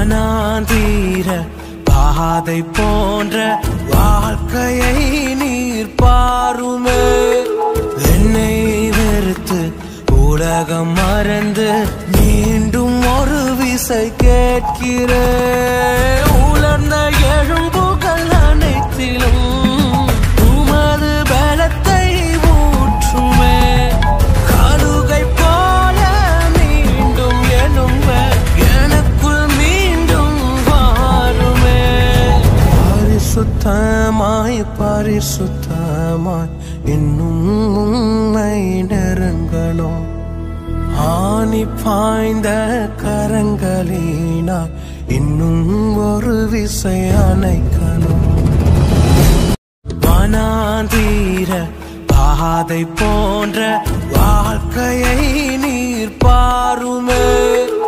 வனாந்தீர பாதை போன்ற வாழ்க்கையை நீர் பாருமே என்னை வெறுத்து உலகம் மறந்து மீண்டும் ஒரு விசை கேட்கிறேன் உலர்ந்த எழும்புகள் அனைத்திலும் உமது பலத்தை ஊற்றுமே கழுகை போல மீண்டும் எனும்ப எனக்குள் மீண்டும் வாருமே பரிசுத்தமாய் பரிசுத்தமாய் இன்னும் உன்னை நெருங்கணும் ஆணி பாய்ந்த கரங்களினாய் இன்னும் ஒரு விசை அணைக்கணும் வனாந்தீர பாதை போன்ற வாழ்க்கையை நீர் பாருமே